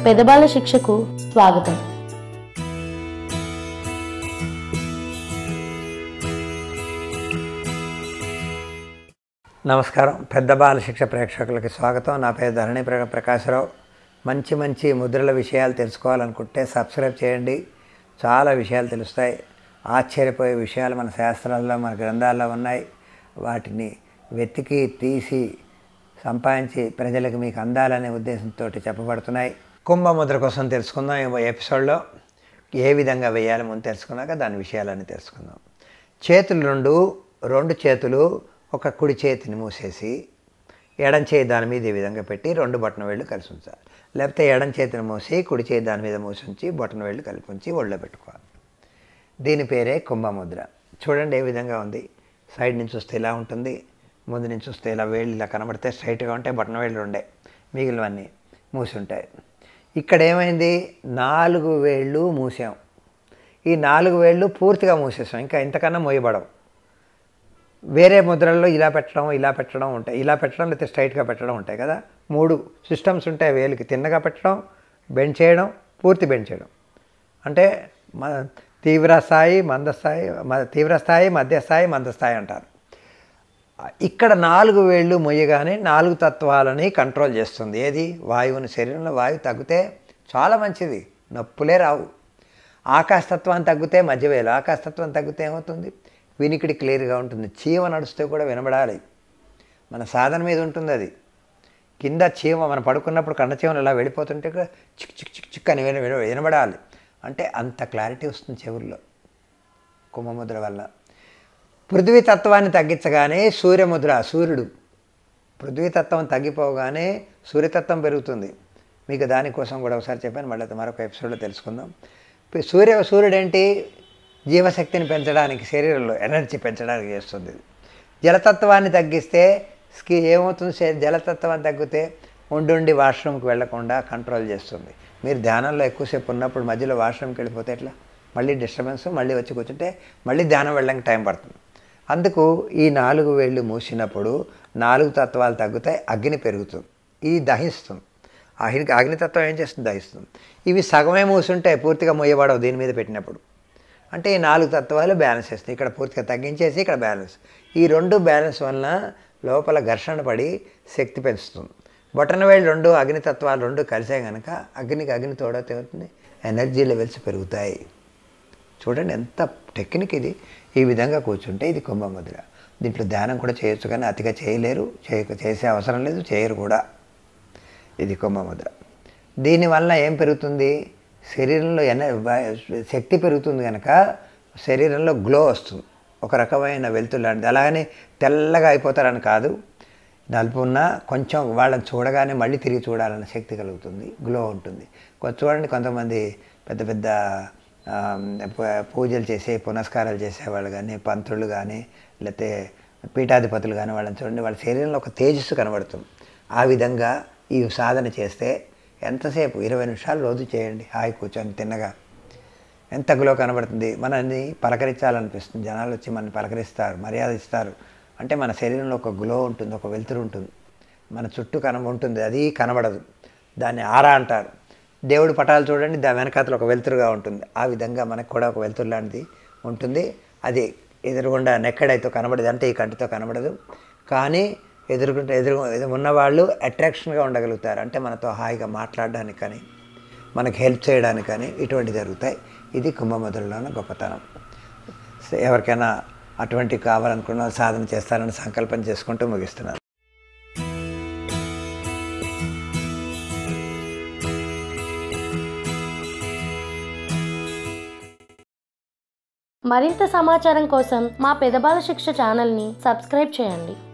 పెదబాల శిక్షకు స్వాగతం నమస్కారం పెద్ద బాల శిక్ష ప్రేక్షకులకి స్వాగతం నా పేరు ధరణి ప్ర ప్రకాశరావు మంచి మంచి ముద్రల విషయాలు తెలుసుకోవాలనుకుంటే సబ్స్క్రైబ్ చేయండి చాలా విషయాలు తెలుస్తాయి ఆశ్చర్యపోయే విషయాలు మన శాస్త్రాల్లో మన గ్రంథాల్లో ఉన్నాయి వాటిని వెతికి తీసి సంపాదించి ప్రజలకు మీకు అందాలనే ఉద్దేశంతో చెప్పబడుతున్నాయి కుంభముద్ర కోసం తెలుసుకుందాం ఈ ఎపిసోడ్లో ఏ విధంగా వేయాలి ముందు తెలుసుకున్నాక దాని విషయాలన్నీ తెలుసుకుందాం చేతులు రెండు రెండు చేతులు ఒక కుడి చేతిని మూసేసి ఎడం చేయి దాని మీద ఈ విధంగా పెట్టి రెండు బొట్టన వేళ్ళు కలిసి ఉంచాలి లేకపోతే ఎడం చేతిని మూసి కుడి చేయి దాని మీద మూసి ఉంచి బొట్టన వేళ్ళు కలిపి ఉంచి ఒళ్ళో పెట్టుకోవాలి దీని పేరే కుంభముద్ర చూడండి ఏ విధంగా ఉంది సైడ్ నుంచి వస్తే ఇలా ఉంటుంది ముందు నుంచి వస్తే ఇలా వేళ్ళు ఇలా కనబడితే స్ట్రైట్గా ఉంటాయి బటన్ వేళ్ళు ఉండే మిగిలినవన్నీ మూసి ఉంటాయి ఇక్కడ ఏమైంది నాలుగు వేళ్ళు మూసాం ఈ నాలుగు వేళ్ళు పూర్తిగా మూసేసాం ఇంకా ఇంతకన్నా మోయబడవు వేరే ముద్రల్లో ఇలా పెట్టడం ఇలా పెట్టడం ఉంటాయి ఇలా పెట్టడం లేకపోతే స్ట్రైట్గా పెట్టడం ఉంటాయి కదా మూడు సిస్టమ్స్ ఉంటాయి వేలుకి తిన్నగా పెట్టడం బెండ్ చేయడం పూర్తి బెండ్ చేయడం అంటే మ తీవ్ర స్థాయి మందస్థాయి మ తీవ్ర స్థాయి మధ్య స్థాయి మందస్థాయి అంటారు ఇక్కడ నాలుగు వేళ్ళు మొయ్యగానే నాలుగు తత్వాలని కంట్రోల్ చేస్తుంది ఏది వాయువుని శరీరంలో వాయువు తగ్గితే చాలా మంచిది నొప్పులే రావు ఆకాశతత్వం తగ్గితే మధ్యవేలు ఆకాశతత్వం తగ్గితే ఏమవుతుంది వినికిడి క్లియర్గా ఉంటుంది చీమ నడుస్తే కూడా వినబడాలి మన సాధన మీద ఉంటుంది అది కింద చీమ మనం పడుకున్నప్పుడు కన్న చీమలు ఇలా వెళ్ళిపోతుంటే కూడా చిక్ చిక్ చిక్ చిక్ అని విన విన- వినబడాలి అంటే అంత క్లారిటీ వస్తుంది చెవుల్లో కుంభముద్ర వల్ల పృథ్వీ తత్వాన్ని తగ్గించగానే సూర్యముద్ర సూర్యుడు పృథ్వీ తత్వం తగ్గిపోగానే సూర్యతత్వం పెరుగుతుంది మీకు దానికోసం కూడా ఒకసారి చెప్పాను మళ్ళీ మరొక ఎపిసోడ్లో తెలుసుకుందాం పి- సూర్య సూర్యుడు ఏంటి జీవశక్తిని పెంచడానికి శరీరంలో ఎనర్జీ పెంచడానికి చేస్తుంది ఇది. జలతత్వాన్ని తగ్గిస్తే స్కి ఏమవుతుంది శరీ- జలతత్వాన్ని తగ్గితే ఉండుండి వాష్రూమ్కి వెళ్లకుండా కంట్రోల్ చేస్తుంది మీరు ధ్యానంలో ఎక్కువసేపు ఉన్నప్పుడు మధ్యలో వాష్రూమ్కి వెళ్ళిపోతే ఎట్లా మళ్ళీ డిస్టర్బెన్స్ మళ్ళీ వచ్చి కూర్చుంటే మళ్ళీ ధ్యానం వెళ్ళడానికి టైం పడుతుంది అందుకు ఈ నాలుగు వేళ్ళు మూసినప్పుడు నాలుగు తత్వాలు తగ్గుతాయి అగ్ని పెరుగుతుంది ఇది దహిస్తుంది అగ్ని అగ్నితత్వం ఏం చేస్తుంది దహిస్తుంది ఇవి సగమే మూసుంటాయి పూర్తిగా మొయ్యబడవు దీని మీద పెట్టినప్పుడు అంటే ఈ నాలుగు తత్వాలు బ్యాలెన్స్ చేస్తాయి ఇక్కడ పూర్తిగా తగ్గించేసి ఇక్కడ బ్యాలెన్స్ ఈ రెండు బ్యాలెన్స్ వలన లోపల ఘర్షణ పడి శక్తి పెంచుతుంది బొటన వేళ్ళు రెండు అగ్ని తత్వాలు రెండు కలిసే కనుక అగ్నికి అగ్ని తోడైతే అవుతుంది ఎనర్జీ లెవెల్స్ పెరుగుతాయి చూడండి ఎంత టెక్నిక్ ఇది ఈ విధంగా కూర్చుంటే ఇది కుంభముద్ర దీంట్లో ధ్యానం కూడా చేయొచ్చు కానీ అతిగా చేయలేరు చేయక చేసే అవసరం లేదు చేయరు కూడా ఇది కుంభముద్ర దీనివల్ల ఏం పెరుగుతుంది శరీరంలో ఎన వ- శక్తి పెరుగుతుంది కనుక శరీరంలో గ్లో వస్తుంది ఒక రకమైన వెలుతురు లాంటిది అలాగని తెల్లగా అయిపోతారని కాదు నలుపు ఉన్నా కొంచెం వాళ్ళని చూడగానే మళ్ళీ తిరిగి చూడాలన్న శక్తి కలుగుతుంది గ్లో ఉంటుంది కొంచెం చూడండి కొంతమంది పెద్ద పెద్ద ఆ, పూ- పూజలు చేసే పునస్కారాలు చేసేవాళ్ళు కానీ పంతులు కానీ లేకపోతే పీఠాధిపతులు కానీ వాళ్ళని చూడండి వాళ్ళ శరీరంలో ఒక తేజస్సు కనబడుతుంది ఆ విధంగా ఈ సాధన చేస్తే ఎంతసేపు ఇరవై నిమిషాలు రోజు చేయండి హాయి కూర్చొని తిన్నగా ఎంత గ్లో కనబడుతుంది మనల్ని పలకరించాలనిపిస్తుంది జనాలు వచ్చి మనల్ని పలకరిస్తారు మర్యాద ఇస్తారు అంటే మన శరీరంలో ఒక గ్లో ఉంటుంది ఒక వెలుతురు ఉంటుంది మన చుట్టూ కన ఉంటుంది అది కనబడదు దాన్ని ఆరా అంటారు దేవుడి పటాలు చూడండి దాని వెనకాతలు ఒక వెలుతురుగా ఉంటుంది ఆ విధంగా మనకు కూడా ఒక వెలుతురు లాంటిది ఉంటుంది అది ఎదురుగుండా నెక్కడైతే కనబడదు అంటే ఈ కంటితో కనబడదు కానీ ఎదురుకుంటే ఎదురు ఎదురు ఉన్నవాళ్ళు అట్రాక్షన్గా ఉండగలుగుతారు అంటే మనతో హాయిగా మాట్లాడడానికి కానీ మనకి హెల్ప్ చేయడానికి కానీ ఇటువంటి జరుగుతాయి ఇది కుంభమధురలోని గొప్పతనం సో ఎవరికైనా అటువంటి కావాలనుకున్న వాళ్ళు సాధన చేస్తారని సంకల్పం చేసుకుంటూ ముగిస్తున్నాను మరింత సమాచారం కోసం మా పెదబాల శిక్ష ఛానల్ని సబ్స్క్రైబ్ చేయండి